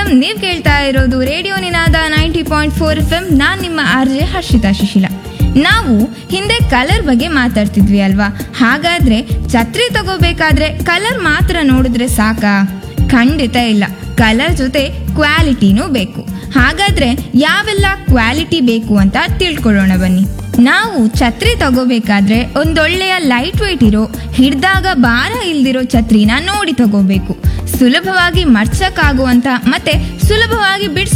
welcome ನೀವ್ ಕೇಳ್ತಾ ಇರೋದು radio Ninaada ninety point four F M ನಾನ್ ನಿಮ್ಮ ಆರ್ ಜೆ ಹರ್ಷಿತಾ ಶಿಶಿಲ ನಾವು ಹಿಂದೆ ಕಲರ್ ಬಗ್ಗೆ ಮಾತಾಡ್ತಿದ್ವಿ ಅಲ್ವಾ ಹಾಗಾದ್ರೆ ಛತ್ರಿ ತಗೋಬೇಕಾದ್ರೆ ಕಲರ್ ಮಾತ್ರ ನೋಡಿದ್ರೆ ಸಾಕಾ ಖಂಡಿತ ಇಲ್ಲ ಕಲರ್ ಜೊತೆ ಕ್ವಾಲಿಟಿನೂ ಬೇಕು ಹಾಗಾದ್ರೆ ಯಾವೆಲ್ಲ ಕ್ವಾಲಿಟಿ ಬೇಕು ಅಂತ ತಿಳ್ಕೊಳ್ಳೋಣ ಬನ್ನಿ ನಾವು ಛತ್ರಿ ತಗೋಬೇಕಾದ್ರೆ ಒಂದೊಳ್ಳೆಯ ಲೈಟ್ ವೆಯ್ಟ್ ಇರೋ ಹಿಡ್ದಾಗ ಭಾರ ಇಲ್ದಿರೋ ಛತ್ರಿನ ನೋಡಿ ತಗೋಬೇಕು ಸುಲಭವಾಗಿ ಮರ್ಚಕ್ಕಾಗುವಂತ ಮತ್ತೆ ಸುಲಭವಾಗಿ ಬಿಡ್ಸ್